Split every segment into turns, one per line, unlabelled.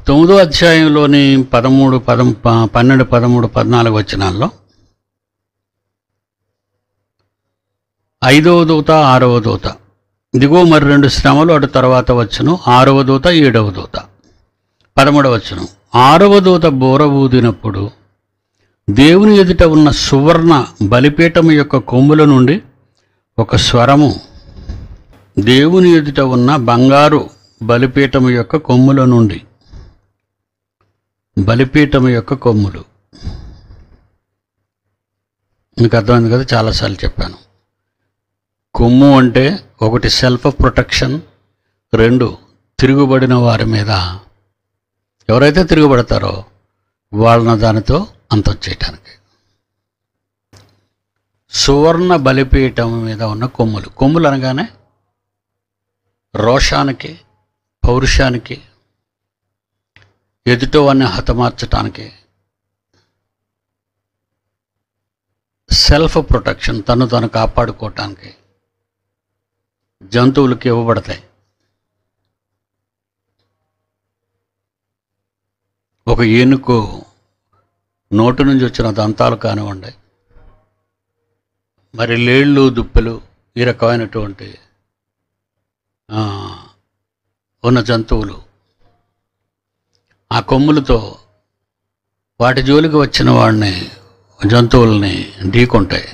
తొమ్మిదో అధ్యాయంలోని పదమూడు పదం ప- పన్నెండు పదమూడు పద్నాలుగు వచనాల్లో ఐదవ దూత ఆరవ దూత ఇదిగో మరి రెండు శ్రమలు అటు తర్వాత వచ్చును ఆరవ దూత ఏడవ దూత పదమూడవ వచ్చును ఆరవ దూత బోర ఊదినప్పుడు దేవుని ఎదుట ఉన్న సువర్ణ బలిపీఠము యొక్క కొమ్ముల నుండి ఒక స్వరము దేవుని ఎదుట ఉన్న బంగారు బలిపీఠము యొక్క కొమ్ముల నుండి బలిపీఠము యొక్క కొమ్ములు మీకు అర్థమైంది కదా చాలాసార్లు చెప్పాను కొమ్ము అంటే ఒకటి సెల్ఫ్ ప్రొటెక్షన్ రెండు తిరుగుబడిన వారి మీద ఎవరైతే తిరుగుబడతారో వాళ్ళని దానితో అంతం చేయటానికి సువర్ణ బలిపీఠం మీద ఉన్న కొమ్ములు కొమ్ములు అనగానే రోషానికి పౌరుషానికి ఎదుటవాన్ని హతమార్చటానికి సెల్ఫ్ ప్రొటెక్షన్ తను తను కాపాడుకోవటానికి జంతువులకి ఇవ్వబడతాయి ఒక ఏనుగు నోటి నుంచి వచ్చిన దంతాలు కానివ్వండి మరి లేళ్ళు దుప్పెలు ఈ రకమైనటువంటి ఆ, ఉన్న జంతువులు ఆ కొమ్ములతో వాటి జోలికి వచ్చిన వాడిని జంతువుల్ని ఢీకొంటాయి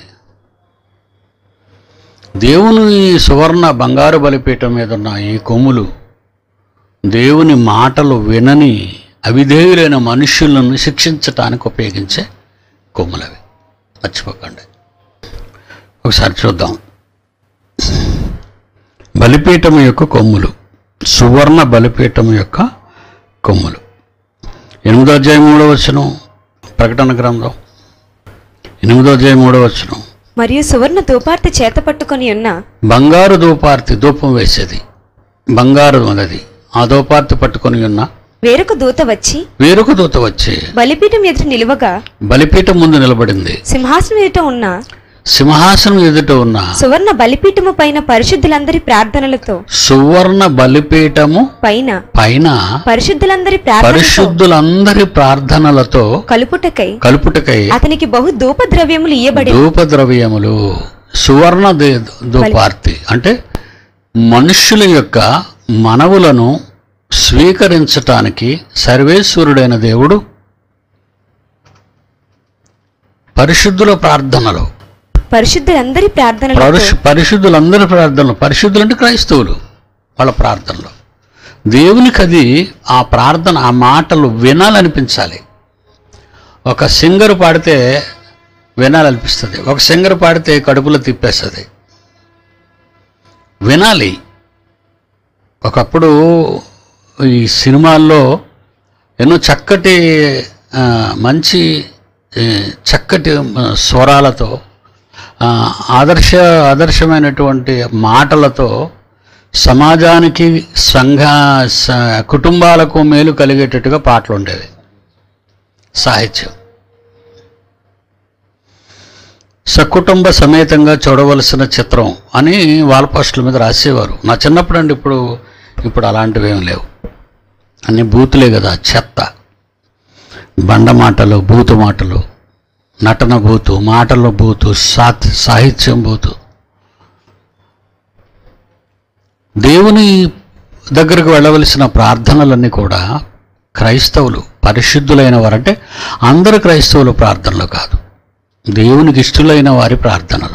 దేవుని సువర్ణ బంగారు బలిపీఠం మీద ఉన్న ఈ కొమ్ములు దేవుని మాటలు వినని అవిధేయులైన మనుష్యులను శిక్షించటానికి ఉపయోగించే కొమ్ములవి మర్చిపోకండి ఒకసారి చూద్దాం బలిపీఠం యొక్క కొమ్ములు సువర్ణ బలిపీఠం యొక్క కొమ్ములు ఎనిమిదో అధ్యాయం మూడో వచనం ప్రకటన గ్రంథం ఎనిమిదో అధ్యాయం మూడో వచనం
మరియు సువర్ణ ధూపార్తి చేత పట్టుకొని ఉన్న
బంగారు ధూపార్తి ధూపం వేసేది బంగారు అన్నది ఆ ధూపార్తి పట్టుకొని ఉన్న
వేరొక దూత వచ్చి
వేరొక దూత వచ్చి
బలిపీఠం ఎదుట నిలువగా
బలిపీఠం ముందు నిలబడింది
సింహాసనం ఎదుట ఉన్న
సింహాసనం ఎదుట ఉన్న
సువర్ణ బలిపీఠము పైన పరిశుద్ధులందరి ప్రార్థనలతో
సువర్ణ బలిపీఠము
పైన
పైన
పరిశుద్ధులందరి ప్రార్థనలతో
పరిశుద్ధులందరి ప్రార్థనలతో
కలుపుటకై
కలుపుటకై
అతనికి బహు ధూప ద్రవ్యములు ఇయ్యబడి
ధూప ద్రవ్యములు సువర్ణ దే- ధూపార్తి అంటే మనుష్యుల యొక్క మనవులను స్వీకరించటానికి సర్వేశ్వరుడైన దేవుడు పరిశుద్ధుల ప్రార్థనలు
పరిశుద్ధులందరి ప్రార్థనలతో
పరిశు పరిశుద్ధులందరి ప్రార్థనలు పరిశుద్ధులు అంటే క్రైస్తవులు వాళ్ళ ప్రార్థనలు దేవునికి అది ఆ ప్రార్థన ఆ మాటలు వినాలనిపించాలి ఒక సింగర్ పాడితే వినాలనిపిస్తుంది ఒక సింగర్ పాడితే కడుపులో తిప్పేస్తుంది వినాలి ఒకప్పుడు ఈ సినిమాల్లో ఎన్నో చక్కటి ఆ, మంచి ఏ, చక్కటి ఆ, స్వరాలతో ఆ, ఆదర్శ ఆదర్శమైనటువంటి మాటలతో సమాజానికి సంఘ స- కుటుంబాలకు మేలు కలిగేటట్టుగా పాటలు ఉండేవి సాహిత్యం సకుటుంబ సమేతంగా చూడవలసిన చిత్రం అని వాల్ పోస్టుల మీద రాసేవారు నా చిన్నప్పుడు అండి ఇప్పుడు ఇప్పుడు అలాంటివి ఏం లేవు అన్ని బూతులే కదా చెత్త బండ మాటలు బూతు మాటలు నటన బూతు మాటల బూతు సాత్ సాహిత్యం బూతు దేవుని దగ్గరకు వెళ్ళవలసిన ప్రార్థనలన్నీ కూడా క్రైస్తవులు పరిశుద్ధులైన వారంటే అందరు క్రైస్తవులు ప్రార్థనలు కాదు దేవునికి ఇష్టలైన వారి ప్రార్థనలు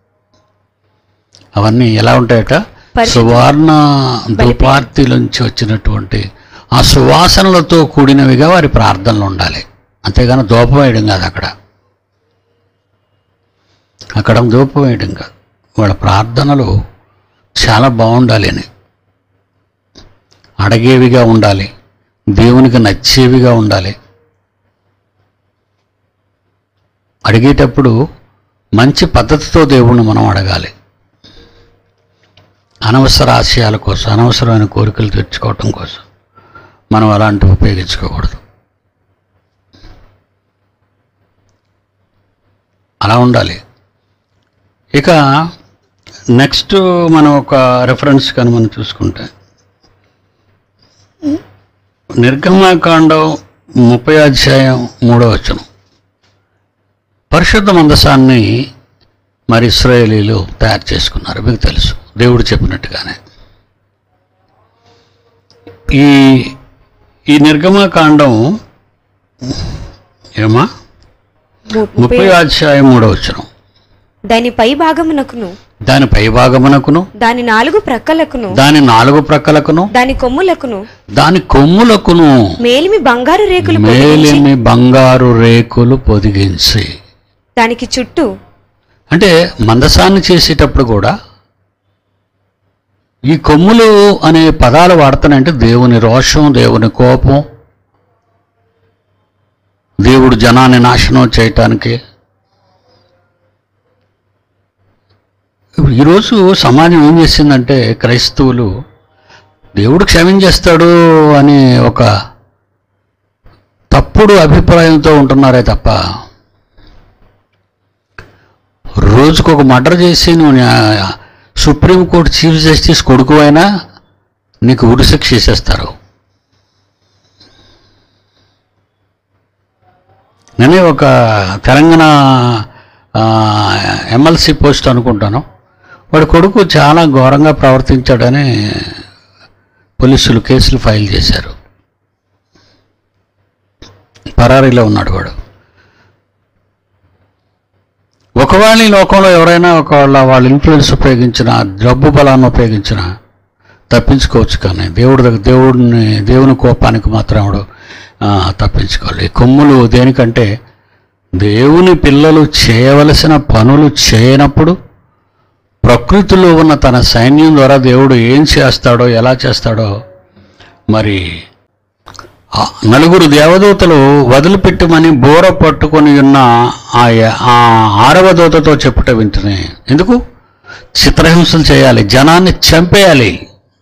అవన్నీ ఎలా ఉంటాయట
పరిశుద్ధ-
సువర్ణ దుపార్తిలోంచి వచ్చినటువంటి ఆ సువాసనలతో కూడినవిగా వారి ప్రార్థనలు ఉండాలి అంతేగాని దూపం వేయడం కాదు అక్కడ అక్కడ దూపం వేయడం కాదు వాళ్ళ ప్రార్థనలు చాలా బాగుండాలి అని అడిగేవిగా ఉండాలి దేవునికి నచ్చేవిగా ఉండాలి అడిగేటప్పుడు మంచి పద్ధతితో దేవుణ్ణి మనం అడగాలి అనవసర ఆశయాల కోసం అనవసరమైన కోరికలు తెచ్చుకోవటం కోసం మనం అలాంటివి ఉపయోగించుకోకూడదు అలా ఉండాలి ఇక నెక్స్ట్ మనం ఒక రెఫరెన్స్ కానీ మనం చూసుకుంటే నిర్గమాకాండం ముప్పై అధ్యాయం మూడో వచనం పరిశుద్ధ మందసాన్ని మరి ఇస్రాయేలీలు తయారు చేసుకున్నారు మీకు తెలుసు దేవుడు చెప్పినట్టుగానే ఈ ఈ నిర్గమాకాండం ఏమా
ము-
ముప్పై అధ్యాయం మూడో వచనం
దాని పై భాగమునకును
దాని పైభాగమునకును
దాని నాలుగు ప్రక్కలకును
దాని నాలుగు ప్రక్కలకును
దాని కొమ్ములకును
దాని కొమ్ములకును
మేలిమి బంగారు రేకులు పొదిగించి
మేలిమి బంగారు రేకులు పొదిగించి
దానికి చుట్టూ
అంటే మందసాన్ని చేసేటప్పుడు కూడా ఈ కొమ్ములు అనే పదాలు వాడుతానంటే దేవుని రోషం దేవుని కోపం దేవుడు జనాన్ని నాశనం చేయటానికి ఇప్పుడు ఈరోజు సమాజం ఏం చేసిందంటే క్రైస్తవులు దేవుడు క్షమించేస్తాడు అని ఒక తప్పుడు అభిప్రాయంతో ఉంటున్నారే తప్ప రోజుకు ఒక మర్డర్ చేసి నువ్వు న్యా- సుప్రీంకోర్టు చీఫ్ జస్టిస్ కొడుకు అయినా నీకు ఉరిశిక్ష చేసేస్తారు నేనే ఒక తెలంగాణ ఎమ్మెల్సీ పోస్ట్ అనుకుంటాను వాడి కొడుకు చాలా ఘోరంగా ప్రవర్తించాడని పోలీసులు కేసులు ఫైల్ చేశారు పరారీలో ఉన్నాడు వాడు ఒకవేళ ఈ లోకంలో ఎవరైనా ఒకవేళ వాళ్ళ ఇన్ఫ్లుయెన్స్ ఉపయోగించిన డబ్బు బలాన్ని ఉపయోగించిన తప్పించుకోవచ్చు కానీ దేవుడి దగ్గర దేవుడిని దేవుని కోపానికి మాత్రం ఎవడు ఆ, తప్పించుకోవాలి ఈ కొమ్ములు దేనికంటే దేవుని పిల్లలు చేయవలసిన పనులు చేయనప్పుడు ప్రకృతిలో ఉన్న తన సైన్యం ద్వారా దేవుడు ఏం చేస్తాడో ఎలా చేస్తాడో మరి ఆ నలుగురు దేవదూతలు వదిలిపెట్టమని బోర పట్టుకొని ఉన్న ఆ య- ఆ ఆరవ దూతతో చెప్పుట వింటనే ఎందుకు చిత్రహింసలు చేయాలి జనాన్ని చంపేయాలి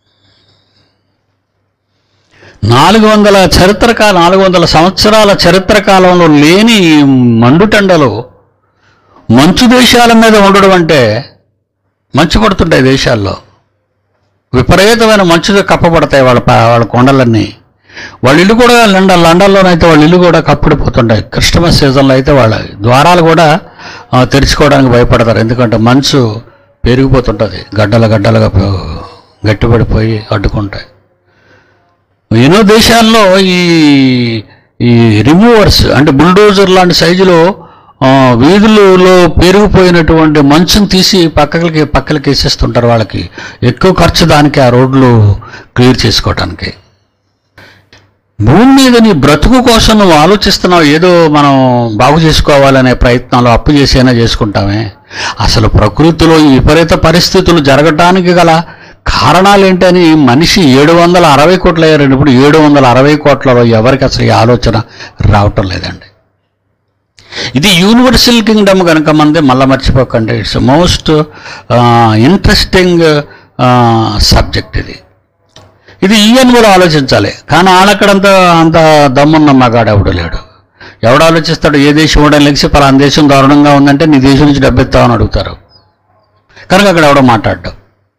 నాలుగు వందల చరిత్ర కాలం నాలుగు వందల సంవత్సరాల చరిత్ర కాలంలో లేని ఈ మండుటెండలు మంచు దేశాల మీద ఉండడం అంటే మంచు పడుతుంటాయి దేశాల్లో విపరీతమైన మంచుతో కప్పబడతాయి వాళ్ళ ప- వాళ్ళ కొండలన్నీ వాళ్ళ ఇల్లు కూడా లండన్ లండన్లోనైతే వాళ్ళ ఇల్లు కూడా కప్పడిపోతుంటాయి క్రిస్టమస్ సీజన్లో అయితే వాళ్ళ ద్వారాలు కూడా ఆ, తెరుచుకోవడానికి భయపడతారు ఎందుకంటే మంచు పెరిగిపోతుంటుంది గడ్డల గడ్డలుగా పో- గట్టిపడిపోయి అడ్డుకుంటాయి ఎన్నో దేశాల్లో ఈ ఈ రిమూవర్స్ అంటే బుల్డోజర్ లాంటి సైజులో ఆ, వీధులలో పెరిగిపోయినటువంటి మంచుని తీసి పక్కలకి పక్కలకి వేసేస్తుంటారు వాళ్ళకి ఎక్కువ ఖర్చు దానికి ఆ రోడ్లు క్లియర్ చేసుకోవడానికి భూమి మీద నీ బ్రతుకు కోసం నువ్వు ఆలోచిస్తున్నావు ఏదో మనం బాగు చేసుకోవాలనే ప్రయత్నాలు అప్పు చేసైనా చేసుకుంటామే అసలు ప్రకృతిలో ఈ విపరీత పరిస్థితులు జరగటానికి గల కారణాలు ఏంటని మనిషి ఏడు వందల అరవై కోట్లు అయ్యారండి ఇప్పుడు ఏడు వందల అరవై కోట్లలో ఎవరికి అసలు ఈ ఆలోచన రావటం లేదండి ఇది యూనివర్సల్ కింగ్డమ్ కనుక మనది మళ్ళీ మర్చిపోకండి ఇట్స్ మోస్ట్ ఇంట్రెస్టింగ్ సబ్జెక్ట్ ఇది ఇది ఈయన కూడా ఆలోచించాలి కానీ ఆడక్కడంత అంత దమ్మున్న మగాడు ఎవడు లేడు ఎవడు ఆలోచిస్తాడు ఏ దేశం కూడా లెగిసి పలానా దేశం దారుణంగా ఉందంటే నీ దేశం నుంచి డబ్బెత్తావని అడుగుతారు కనుక అక్కడ ఎవడో మాట్లాడ్డు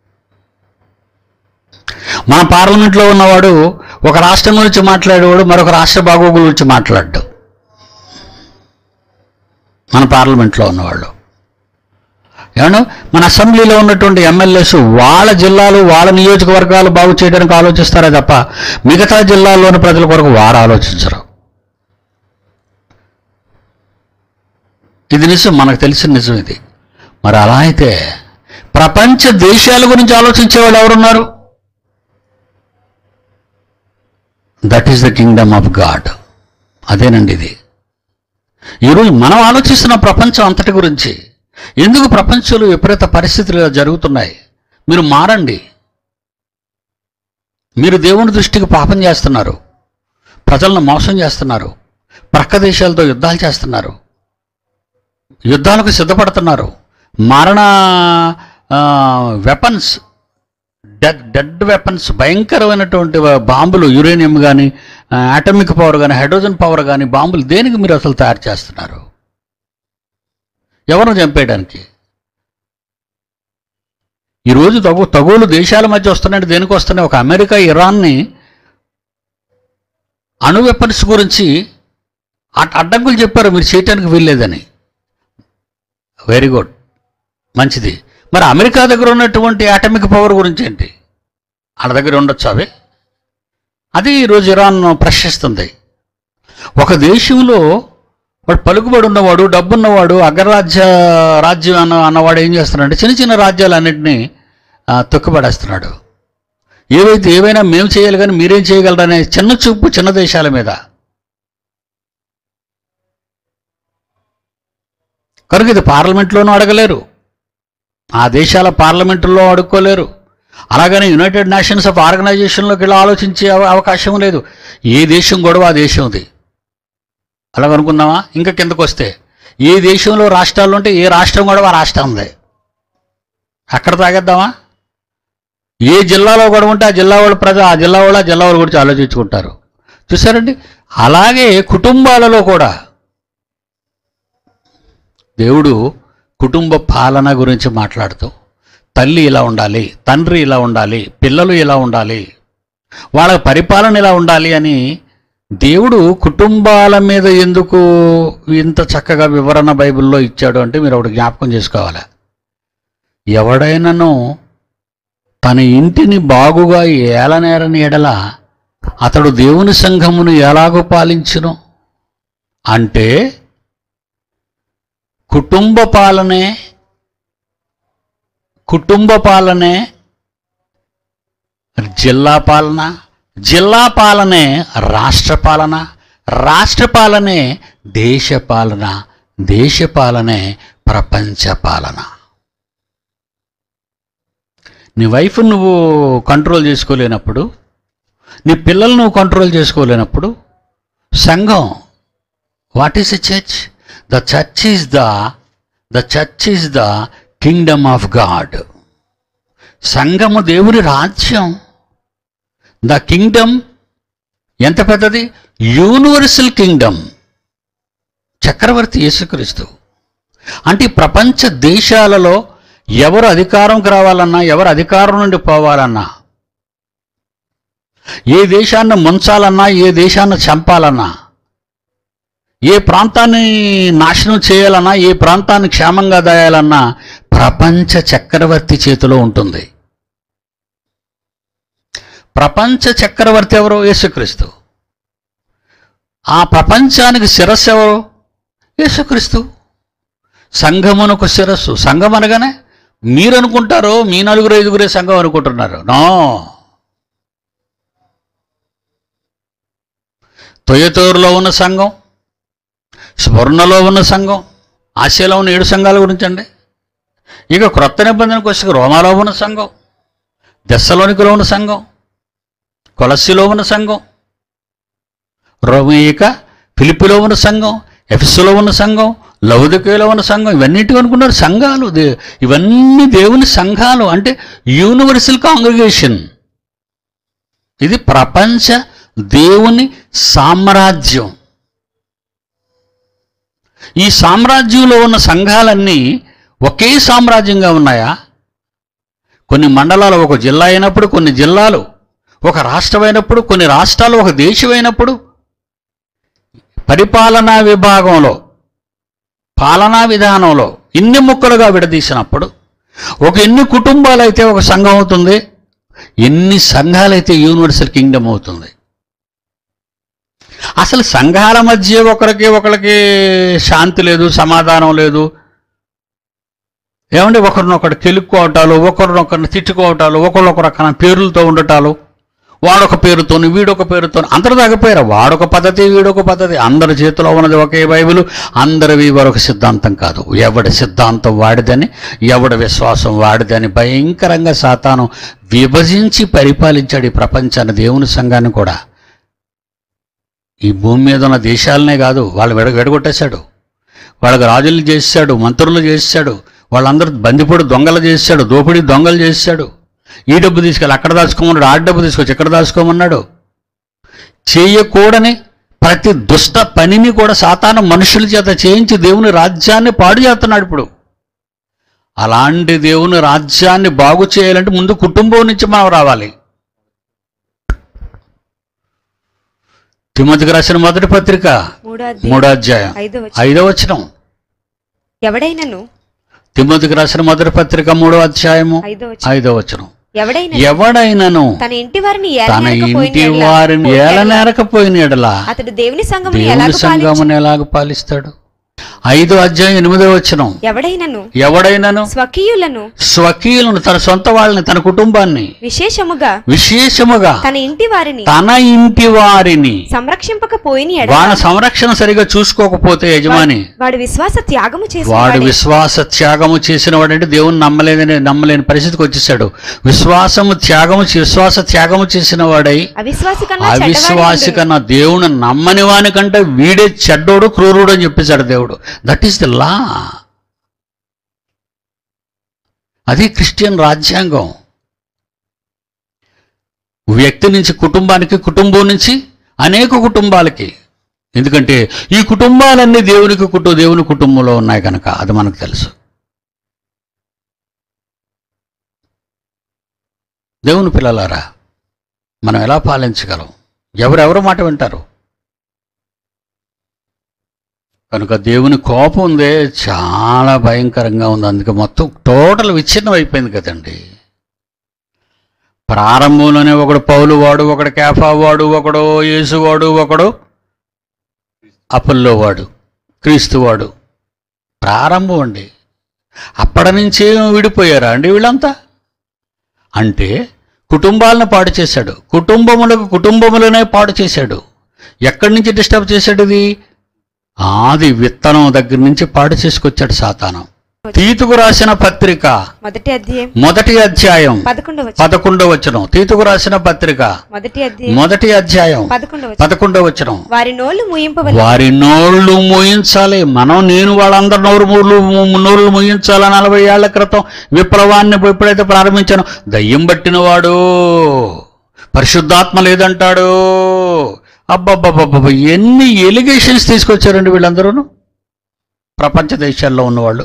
మన పార్లమెంట్లో ఉన్నవాడు ఒక రాష్ట్రం గురించి మాట్లాడేవాడు మరొక రాష్ట్ర బాగోగుల గురించి మాట్లాడ్డు మన పార్లమెంట్లో ఉన్నవాళ్ళు ఏమన్నా మన అసెంబ్లీలో ఉన్నటువంటి ఎమ్మెల్యేస్ వాళ్ళ జిల్లాలు వాళ్ళ నియోజకవర్గాలు బాగు చేయడానికి ఆలోచిస్తారే తప్ప మిగతా జిల్లాల్లోని ప్రజల కొరకు వారు ఆలోచించరు ఇది నిజం మనకు తెలిసిన నిజం ఇది మరి అలా అయితే ప్రపంచ దేశాల గురించి ఆలోచించే వాళ్ళు ఎవరున్నారు that is the kingdom of god అదేనండి ఇది ఈరోజు మనం ఆలోచిస్తున్న ప్రపంచం అంతటి గురించి ఎందుకు ప్రపంచంలో విపరీత పరిస్థితులు ఇలా జరుగుతున్నాయి మీరు మారండి మీరు దేవుని దృష్టికి పాపం చేస్తున్నారు ప్రజలను మోసం చేస్తున్నారు ప్రక్క దేశాలతో యుద్ధాలు చేస్తున్నారు యుద్ధాలకు సిద్ధపడుతున్నారు మరణ వెపన్స్ డెడ్ డెడ్ వెపన్స్ భయంకరమైనటువంటి బాంబులు యురేనియం కానీ అటమిక్ పవర్ కానీ హైడ్రోజన్ పవర్ కానీ బాంబులు దేనికి మీరు అసలు తయారు చేస్తున్నారు ఎవరిని చంపేయడానికి ఈరోజు తగు తగులు దేశాల మధ్య వస్తున్నాయంటే దేనికి వస్తున్నాయి ఒక అమెరికా ఇరాన్ని అణు వెపన్స్ గురించి అట్- అడ్డంకులు చెప్పారు మీరు చేయటానికి వీల్లేదని వెరీ గుడ్ మంచిది మరి అమెరికా దగ్గర ఉన్నటువంటి అటమిక్ పవర్ గురించి ఏంటి వాళ్ళ దగ్గర ఉండొచ్చు అవి అది ఈరోజు ఇరాన్ ప్రశ్నిస్తుంది ఒక దేశంలో వాడు పలుకుబడి ఉన్నవాడు డబ్బున్నవాడు అగ్రరాజ్య రాజ్యం అన్న అన్నవాడు ఏం చేస్తున్నాడంటే చిన్న చిన్న రాజ్యాలన్నింటినీ ఆ, తొక్కుపడేస్తున్నాడు ఏవైతే ఏవైనా మేము చేయాలి కానీ మీరేం చేయగలరనే చిన్న చూపు చిన్న దేశాల మీద కనుక ఇది పార్లమెంట్లోనూ అడగలేరు ఆ దేశాల పార్లమెంటుల్లో అడుక్కోలేరు అలాగని యునైటెడ్ నేషన్స్ ఆఫ్ ఆర్గనైజేషన్లోకి ఇలా ఆలోచించే అవ- అవకాశం లేదు ఏ దేశం గొడవ ఆ దేశంది అలాగ అనుకుందామా ఇంకా కిందకు వస్తే ఏ దేశంలో రాష్ట్రాలు ఉంటే ఏ రాష్ట్రం గొడవ ఆ రాష్ట్రం ఉంది అక్కడ తాగేద్దామా ఏ జిల్లాలో గొడవ ఉంటే ఆ జిల్లా వాళ్ళ ప్రజ ఆ జిల్లా వాళ్ళు ఆ జిల్లా వాళ్ళ గురించి ఆలోచించుకుంటారు చూసారండి అలాగే కుటుంబాలలో కూడా దేవుడు కుటుంబ పాలన గురించి మాట్లాడుతూ తల్లి ఇలా ఉండాలి తండ్రి ఇలా ఉండాలి పిల్లలు ఇలా ఉండాలి వాళ్ళ పరిపాలన ఇలా ఉండాలి అని దేవుడు కుటుంబాల మీద ఎందుకు ఇంత చక్కగా వివరణ బైబిల్లో ఇచ్చాడు అంటే మీరు ఒకటి జ్ఞాపకం చేసుకోవాలి ఎవడైనాను తన ఇంటిని బాగుగా ఏలనేరని ఎడల అతడు దేవుని సంఘమును ఎలాగో పాలించును అంటే కుటుంబ పాలనే కుటుంబ పాలనే జిల్లా పాలన జిల్లా పాలనే రాష్ట్ర పాలన రాష్ట్ర పాలనే దేశ పాలన దేశ పాలనే ప్రపంచ పాలన నీ వైఫ్ నువ్వు కంట్రోల్ చేసుకోలేనప్పుడు నీ పిల్లలు నువ్వు కంట్రోల్ చేసుకోలేనప్పుడు సంఘం what is a church the church is the the church is the kingdom of god సంఘము దేవుని రాజ్యం ద కింగ్డమ్ ఎంత పెద్దది యూనివర్సల్ కింగ్డమ్ చక్రవర్తి యేసుక్రీస్తు అంటే ఈ ప్రపంచ దేశాలలో ఎవరు అధికారంకి రావాలన్నా ఎవరు అధికారం నుండి పోవాలన్నా ఏ దేశాన్ని ముంచాలన్నా ఏ దేశాన్ని చంపాలన్నా ఏ ప్రాంతాన్ని నాశనం చేయాలన్నా ఏ ప్రాంతాన్ని క్షేమంగా దాయాలన్నా ప్రపంచ చక్రవర్తి చేతిలో ఉంటుంది ప్రపంచ చక్రవర్తి ఎవరు యేసుక్రీస్తు ఆ ప్రపంచానికి శిరస్సు ఎవరు యేసుక్రీస్తు సంఘమునకు శిరస్సు సంఘం అనగానే మీరు అనుకుంటారు మీ నలుగురు ఐదుగురే సంఘం అనుకుంటున్నారు నో తొయ్యతూరులో ఉన్న సంఘం స్వర్ణలో ఉన్న సంఘం ఆసియాలో ఉన్న ఏడు సంఘాల గురించి అండి ఇక క్రొత్త నిబంధనకు వచ్చి రోమాలో ఉన్న సంఘం దెస్సలోనికలో ఉన్న సంఘం కొలస్సిలో ఉన్న సంఘం రోమేయిక ఫిలిపిలో ఉన్న సంఘం ఎఫెస్సులో ఉన్న సంఘం లౌదికలో ఉన్న సంఘం ఇవన్నిటి అనుకున్నారు సంఘాలు దే- ఇవన్నీ దేవుని సంఘాలు అంటే యూనివర్సల్ కాంగ్రిగేషన్ ఇది ప్రపంచ దేవుని సామ్రాజ్యం ఈ సామ్రాజ్యంలో ఉన్న సంఘాలన్నీ ఒకే సామ్రాజ్యంగా ఉన్నాయా కొన్ని మండలాలు ఒక జిల్లా అయినప్పుడు కొన్ని జిల్లాలు ఒక రాష్ట్రం అయినప్పుడు కొన్ని రాష్ట్రాలు ఒక దేశం అయినప్పుడు పరిపాలనా విభాగంలో పాలనా విధానంలో ఇన్ని ముక్కలుగా విడదీసినప్పుడు ఒక ఎన్ని కుటుంబాలు అయితే ఒక సంఘం అవుతుంది ఎన్ని సంఘాలైతే యూనివర్సల్ కింగ్డమ్ అవుతుంది అసలు సంఘాల మధ్య ఒకరికి ఒకరికి శాంతి లేదు సమాధానం లేదు ఏమంటే ఒకరినొకరు కెలుక్కోవటాలు ఒకరినొకరిని తిట్టుకోవటాలు ఒకరినొకరు పేర్లతో ఉండటాలు వాడొక పేరుతోని వీడొక పేరుతోని అందరు తగ్గిపోయారు వాడొక పద్ధతి వీడొక పద్ధతి అందరి చేతిలో ఉన్నది ఒకే బైబిల్ అందరివి మరొక సిద్ధాంతం కాదు ఎవడి సిద్ధాంతం వాడిదని ఎవడి విశ్వాసం వాడిదని భయంకరంగా సాతాను విభజించి పరిపాలించాడు ఈ ప్రపంచాన్ని దేవుని సంఘాన్ని కూడా ఈ భూమి మీద ఉన్న దేశాలనే కాదు వాళ్ళు విడ విడగొట్టేశాడు వాళ్ళకి రాజులు చేశాడు మంత్రులు చేశాడు వాళ్ళందరూ బందిపోడు దొంగలు చేశాడు దోపిడీ దొంగలు చేశాడు ఈ డబ్బు తీసుకెళ్ళి అక్కడ దాచుకోమన్నాడు ఆ డబ్బు తీసుకొచ్చి ఇక్కడ దాచుకోమన్నాడు చేయకూడని ప్రతి దుష్ట పనిని కూడా సాతాను మనుషుల చేత చేయించి దేవుని రాజ్యాన్ని పాడు చేస్తున్నాడు ఇప్పుడు అలాంటి దేవుని రాజ్యాన్ని బాగు చేయాలంటే ముందు కుటుంబం నుంచి మనం రావాలి తిమ్మతికి రాసిన మొదటి పత్రిక
మూడో అధ్యాయం
మూడో అధ్యాయం
ఐదో వచనం
ఐదో వచనం
ఎవడైనను
తిమ్మతికి రాసిన మొదటి పత్రిక మూడో అధ్యాయము
ఐదో వచనం
ఐదో వచనం
ఎవడైనా
ఎవడైనను
తన ఇంటి వారిని
తన
ఏలనకపోయిన
ఇంటి
ఎడల,
వారిని ఏలనేరకపోయిన ఎడల
అతడు దేవుని సంఘమును
దేవుని
ఎలాగ పాలించు
సంఘమును ఎలాగ పాలిస్తాడు ఐదో అధ్యాయం ఎనిమిదో వచనం
ఎవడైనను
ఎవడైనను
స్వకీయులను
స్వకీయులను తన సొంత వాళ్ళని తన కుటుంబాన్ని
విశేషముగా
విశేషముగా
తన ఇంటి వారిని
తన ఇంటి వారిని
సంరక్షింపకపోయిన ఎడల
వాళ్ళ సంరక్షణ సరిగా చూసుకోకపోతే యజమాని
వాడు విశ్వాస త్యాగము చేసి
వాడు విశ్వాస త్యాగము చేసిన వాడంటే దేవుని నమ్మలేదని నమ్మలేని పరిస్థితికి వచ్చేసాడు విశ్వాసము త్యాగము చే- విశ్వాస త్యాగము చేసిన వాడై
అవిశ్వాసి కన్నా
అవిశ్వాసి కన్నా దేవుని నమ్మని వాని కంటే వీడే చెడ్డోడు క్రూరుడు అని చెప్పేశాడు దేవుడు దట్ ఈస్ ద లా అది క్రిస్టియన్ రాజ్యాంగం వ్యక్తి నుంచి కుటుంబానికి కుటుంబం నుంచి అనేక కుటుంబాలకి ఎందుకంటే ఈ కుటుంబాలన్నీ దేవునికి కుటుంబ దేవుని కుటుంబంలో ఉన్నాయి కనుక అది మనకు తెలుసు దేవుని పిల్లలారా మనం ఎలా పాలించగలం ఎవరెవరు మాట వింటారు కనుక దేవుని కోపం ఉందే చాలా భయంకరంగా ఉంది అందుకే మొత్తం టోటల్ విచ్ఛిన్నం అయిపోయింది కదండి ప్రారంభంలోనే ఒకడు పౌలు వాడు ఒకడు కేఫా వాడు ఒకడు యేసు వాడు ఒకడు అప్పుల్లో వాడు క్రీస్తు వాడు ప్రారంభం అండి అప్పటి నుంచే విడిపోయారా అండి వీళ్ళంతా అంటే కుటుంబాలను పాడు చేశాడు కుటుంబములకు కుటుంబములనే పాడు చేశాడు ఎక్కడి నుంచి డిస్టర్బ్ చేశాడు ఇది ఆది విత్తనం దగ్గర నుంచి పాడు చేసుకొచ్చాడు సాతానం తీతుకు రాసిన పత్రిక
మొదటి అధ్యాయం
మొదటి అధ్యాయం
పదకొండవ వచనం.
పదకొండవ వచనం తీతుకు రాసిన పత్రిక
మొదటి అధ్యాయం
మొదటి అధ్యాయం
పదకొండవ వచనం.
పదకొండవ వచనం
వారి నోళ్లు ముయింపవలె
వారి నోళ్ళు మూయించాలి మనం నేను వాళ్ళందరి నోరు మూలు నోళ్ళు మూయించాలి నలభై ఏళ్ల క్రితం విప్లవాన్ని ఎప్పుడైతే ప్రారంభించానో దయ్యం పట్టిన వాడు పరిశుద్ధాత్మ లేదంటాడు అబ్బబ్బబ్బబ్బ ఎన్ని ఎలిగేషన్స్ తీసుకొచ్చారండి వీళ్ళందరూ ప్రపంచ దేశాల్లో ఉన్నవాళ్ళు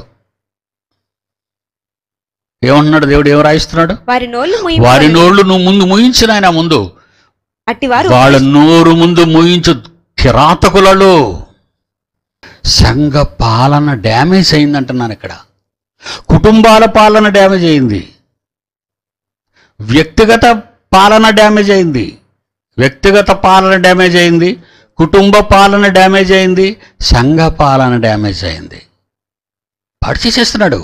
ఏమంటున్నాడు దేవుడు ఏం రాయిస్తున్నాడు
వారి నోళ్లు
వారి
ముయింపవలె
నోళ్ళు నువ్వు ముందు మూయించిన ఆయన ముందు
అట్టి వారు
వాళ్ళ నోరు ముందు మూయించు కిరాతకులలో సంఘ పాలన డ్యామేజ్ అయిందంటున్నాను ఇక్కడ కుటుంబాల పాలన డ్యామేజ్ అయింది వ్యక్తిగత పాలన డ్యామేజ్ అయింది వ్యక్తిగత పాలన డ్యామేజ్ అయింది కుటుంబ పాలన డ్యామేజ్ అయింది సంఘ పాలన డ్యామేజ్ అయింది పాడు చేసేస్తున్నాడు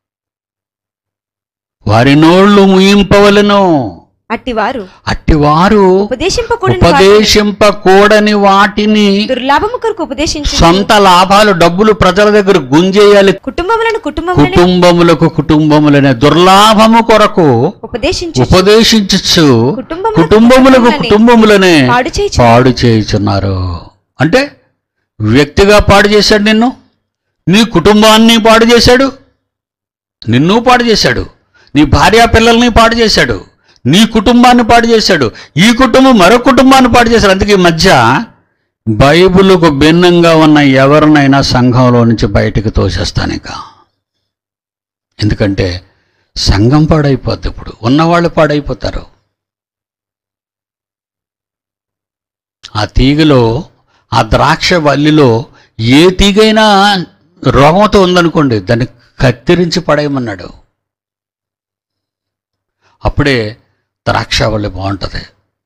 వారి నోళ్ళు ముయింపవలను
అట్టి వారు
అట్టివారు
ఉపదేశింపకూడని వాటిని
ఉపదేశింపకూడని వాటిని
దుర్లాభము కొరకు ఉపదేశించు
సొంత లాభాలు డబ్బులు ప్రజల దగ్గర గుంజేయాలి
కుటుంబములను కుటుంబములను
కుటుంబములకు కుటుంబములనే దుర్లాభము కొరకు
ఉపదేశించు
ఉపదేశించచ్చు
కుటుంబములకు
కుటుంబములకు కుటుంబములనే
పాడు చేయించు
పాడు చేయుచున్నారు అంటే వ్యక్తిగా పాడు చేశాడు నిన్ను నీ కుటుంబాన్ని పాడు చేశాడు నిన్ను పాడు చేశాడు నీ భార్య పిల్లల్ని పాడు చేశాడు నీ కుటుంబాన్ని పాడు చేశాడు ఈ కుటుంబం మరో కుటుంబాన్ని పాడు చేశాడు అందుకే ఈ మధ్య బైబిల్కు భిన్నంగా ఉన్న ఎవరినైనా సంఘంలో నుంచి బయటికి తోసేస్తాను ఇక ఎందుకంటే సంఘం పాడైపోద్ది ఇప్పుడు ఉన్నవాళ్ళు పాడైపోతారు ఆ తీగలో ఆ ద్రాక్ష వల్లిలో ఏ తీగైనా రోగంతో ఉందనుకోండి దాన్ని కత్తిరించి పడేయమన్నాడు అప్పుడే ద్రాక్ష వల్లి బాగుంటుంది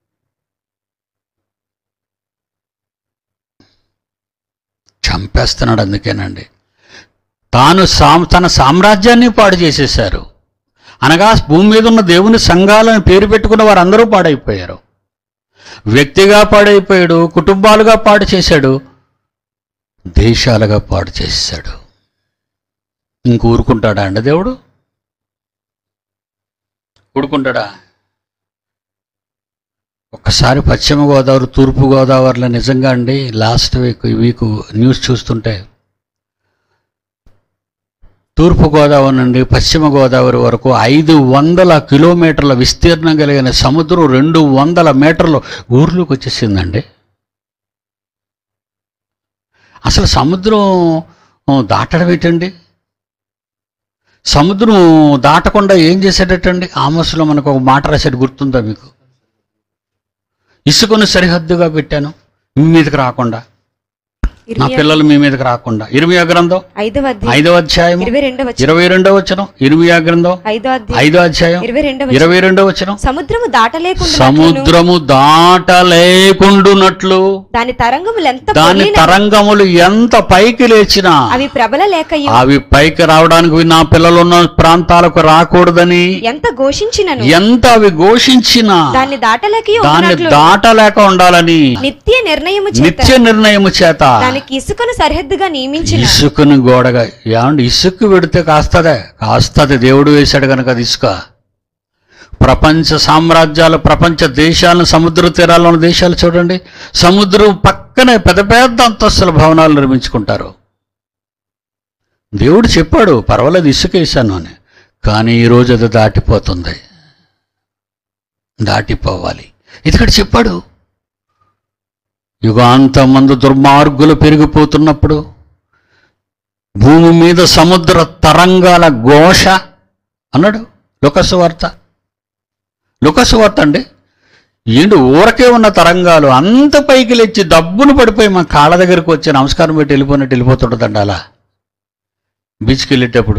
చంపేస్తున్నాడు అందుకేనండి తాను సాం తన సామ్రాజ్యాన్ని పాడు చేసేశారు అనగా భూమి మీద ఉన్న దేవుని సంఘాలను పేరు పెట్టుకున్న వారందరూ పాడైపోయారు వ్యక్తిగా పాడైపోయాడు కుటుంబాలుగా పాడు చేశాడు దేశాలుగా పాడు చేశాడు ఇంక ఊరుకుంటాడా అండి దేవుడు ఊరుకుంటాడా ఒక్కసారి పశ్చిమ గోదావరి తూర్పు గోదావరిలో నిజంగా అండి లాస్ట్ వీక్ ఈ వీక్ న్యూస్ చూస్తుంటే తూర్పు గోదావరి నుండి పశ్చిమ గోదావరి వరకు ఐదు వందల కిలోమీటర్ల విస్తీర్ణం కలిగిన సముద్రం రెండు వందల మీటర్లు ఊర్లోకి వచ్చేసిందండి అసలు సముద్రం దాటడం ఏంటండి సముద్రం దాటకుండా ఏం చేసేటట్టండి ఆమోస్లో మనకు ఒక మాట రాసేది గుర్తుందా మీకు ఇసుకను సరిహద్దుగా పెట్టాను మీ మీదకి రాకుండా నా
ఇర్మియా
పిల్లలు మీ మీదకి రాకుండా ఇర్మియా గ్రంథం
ఐదవ అధ్యాయం
ఐదో అధ్యాయం
ఇరవై రెండవ
ఇరవై రెండో వచనం ఇర్మియా గ్రంథం
ఐదో అధ్యాయం
ఐదో అధ్యాయం
ఇరవై రెండవ
ఇరవై రెండో వచనం
సముద్రము దాటలేకుండా
సముద్రము దాటలేకుండునట్లు
దాని తరంగములు ఎంత
దాని
పొర్లిన
తరంగములు ఎంత పైకి లేచినా
అవి ప్రబల లేకయు
అవి పైకి రావడానికి నా పిల్లలు ఉన్న ప్రాంతాలకు రాకూడదని
ఎంత ఘోషించినను
ఎంత అవి ఘోషించినా
దాన్ని దాటలేకయు
దాన్ని
ఉన్నట్లు
దాటలేక ఉండాలని
నిత్య నిర్ణయము చేత
నిత్య నిర్ణయము చేత
దానికి ఇసుకను సరిహద్దుగా నియమించిన
ఇసుకను గోడగా ఏమండి ఇసుక పెడితే కాస్తదే కాస్తది దేవుడు వేశాడు కనుక అది ఇసుక ప్రపంచ సామ్రాజ్యాలు ప్రపంచ దేశాలను సముద్ర తీరాల్లో ఉన్న దేశాలు చూడండి సముద్రం పక్కనే పెద్ద పెద్ద అంతస్తుల భవనాలు నిర్మించుకుంటారు దేవుడు చెప్పాడు పర్వాలేదు ఇసుక వేశాను అని కానీ ఈరోజు అది దాటిపోతుంది దాటిపోవాలి ఇదిక్కడ చెప్పాడు యుగాంతమందు దుర్మార్గులు పెరిగిపోతున్నప్పుడు భూమి మీద సముద్ర తరంగాల ఘోష అన్నాడు లుకసు వార్త లుకసు వార్త అండి ఏంటి ఊరకే ఉన్న తరంగాలు అంత పైకి లేచి దబ్బును పడిపోయి మా కాళ్ళ దగ్గరికి వచ్చి నమస్కారం పెట్టి వెళ్ళిపోయినట్టు వెళ్ళిపోతుంటుందండి అలా బీచ్కి వెళ్ళేటప్పుడు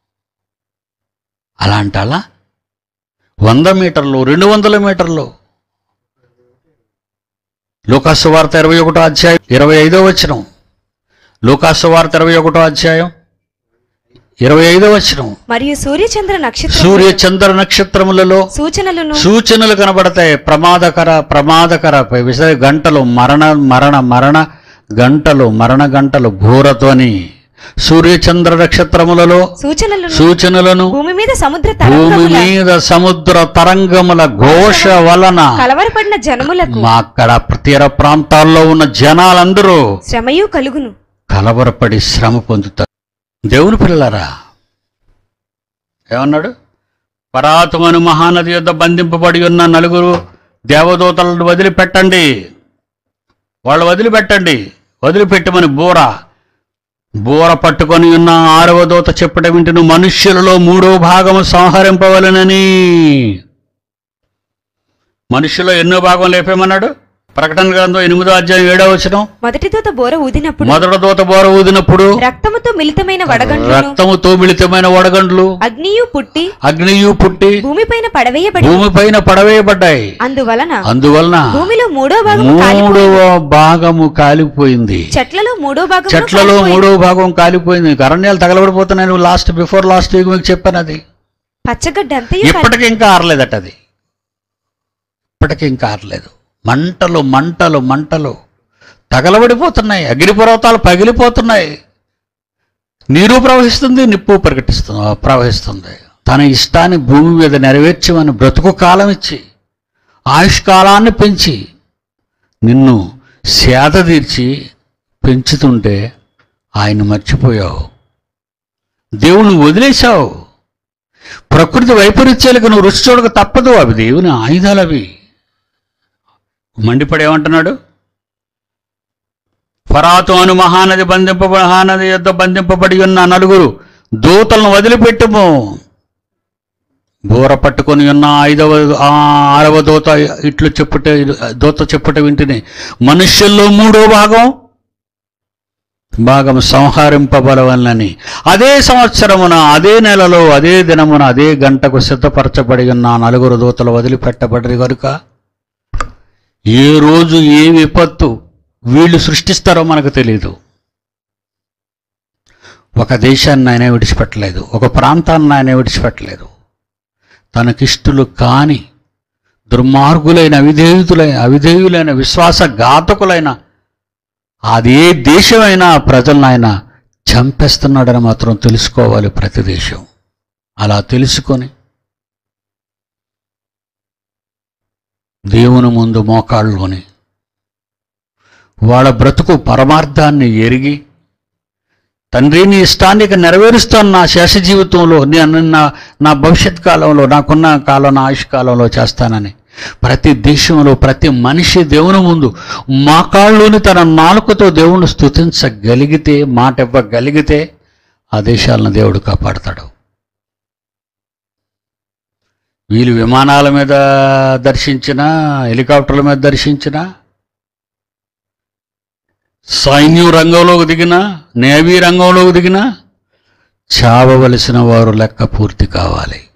అలా అంటాలా వంద మీటర్లు రెండు వందల మీటర్లు లూకాసు వార్త ఇరవై ఒకటో అధ్యాయం ఇరవై ఐదో వచనం లూకాసు వార్త ఇరవై ఒకటో అధ్యాయం ఇరవై ఐదో వచనం
మరియు సూర్యచంద్ర నక్షత్ర
సూర్య చంద్ర నక్షత్రములలో
సూచనలను
సూచనలు కనబడతాయి ప్రమాదకర ప్రమాదకర విషయ గంటలు మరణ మరణ మరణ గంటలు మరణ గంటలు ఘోరధ్వని సూర్య చంద్ర నక్షత్రములలో
సూచనలను
సూచనలను
భూమి మీద సముద్ర
భూమి
తరంగముల
మీద సముద్ర తరంగముల ఘోష వలన
కలవరపడిన జనములకు
మా అక్కడ తీర ప్రాంతాల్లో ఉన్న జనాలందరూ
శ్రమయు కలుగును
కలవరపడి శ్రమ పొందుతారు దేవుని పిల్లలారా ఏమన్నాడు పరాతమను మహానది యొద్ద బంధింపబడి ఉన్న నలుగురు దేవదూతలను వదిలిపెట్టండి వాళ్ళు వదిలిపెట్టండి వదిలిపెట్టమని బూర బూర పట్టుకొని ఉన్న ఆరవ దూత చెప్పట వింటును మనుష్యులలో మూడో భాగము సంహరింపవలనని మనుష్యులో ఎన్నో భాగం లేపేమన్నాడు ప్రకటన గ్రంథం ఎనిమిదో అధ్యాయం ఏడో వచనం
మొదటి దూత బోర ఊదినప్పుడు
మొదటి దూత బోర ఊదినప్పుడు
రక్తముతో మిళితమైన వడగండ్లను
రక్తముతో మిళితమైన వడగండ్లు
అగ్నియు పుట్టి
అగ్నియు పుట్టి
భూమిపైన పడవేయబడి
భూమిపైన పడవేయబడ్డాయి
అందువలన
అందువలన
భూమిలో మూడో భాగం కాలి
మూడవ భాగము కాలిపోయింది
చెట్లలో మూడో భాగం
చెట్లలో మూడవ భాగం కాలిపోయింది అరణ్యాలు తగలబడిపోతున్నాయి నువ్వు లాస్ట్ బిఫోర్ లాస్ట్ వీక్ మీకు చెప్పాను అది
పచ్చగడ్డ అంతయు కాలి-
ఇప్పటికి ఇంకా ఆరలేదట అది ఇప్పటికి ఇంకా ఆరలేదు మంటలు మంటలు మంటలు తగలబడిపోతున్నాయి అగ్నిపర్వతాలు పగిలిపోతున్నాయి నీరు ప్రవహిస్తుంది నిప్పు ప్రకటిస్తుంది ప్రవహిస్తుంది తన ఇష్టాన్ని భూమి మీద నెరవేర్చమని బ్రతుకు కాలం ఇచ్చి ఆయుష్కాలాన్ని పెంచి నిన్ను సేద తీర్చి పెంచుతుంటే ఆయన మర్చిపోయావు దేవుణ్ణి వదిలేశావు ప్రకృతి వైపరీత్యాలకు నువ్వు రుచి చూడక తప్పదు అవి దేవుని ఆయుధాలు అవి మండిపడి ఏమంటున్నాడు ఫరాతు అను మహానది బంధింప మహానది యొద్ద బంధింపబడి ఉన్న నలుగురు దూతలను వదిలిపెట్టుము బూర పట్టుకొని ఉన్న ఐదవ ఆ ఆరవ దూత ఇట్లు చెప్పుట దూత చెప్పుట వింటిని మనుష్యుల్లో మూడో భాగం భాగం సంహరింపబడవలని అదే సంవత్సరమున అదే నెలలో అదే దినమున అదే గంటకు సిద్ధపరచబడి ఉన్న నలుగురు దూతలు వదిలిపెట్టబడి కనుక ఏ రోజు ఏ విపత్తు వీళ్ళు సృష్టిస్తారో మనకు తెలియదు ఒక దేశాన్ని ఆయన విడిచిపెట్టలేదు ఒక ప్రాంతాన్ని ఆయన విడిచిపెట్టలేదు తనకిష్టులు కాని దుర్మార్గులైన అవిధేయుతులైన అవిధేయులైన విశ్వాసఘాతకులైన అది ఏ దేశమైనా ఆ ప్రజలను ఆయన చంపేస్తున్నాడని మాత్రం తెలుసుకోవాలి ప్రతి దేశం అలా తెలుసుకొని దేవుని ముందు మోకాళ్ళుని వాళ్ళ బ్రతుకు పరమార్థాన్ని ఎరిగి తండ్రి నీ ఇష్టాన్ని ఇక నెరవేరుస్తాను నా శేష జీవితంలో నేను నా నా భవిష్యత్ కాలంలో నాకున్న కాలం నా ఆయుష్ కాలంలో చేస్తానని ప్రతి దేశంలో ప్రతి మనిషి దేవుని ముందు మోకాళ్ళుని తన నాలుకతో దేవుణ్ణి స్తుతించగలిగితే మాట ఇవ్వగలిగితే ఆ దేశాలను దేవుడు కాపాడతాడు వీళ్ళు విమానాల మీద దర్శించిన హెలికాప్టర్ల మీద దర్శించిన సైన్యం రంగంలోకి దిగినా నేవీ రంగంలోకి దిగినా చావవలసిన వారు లెక్క పూర్తి కావాలి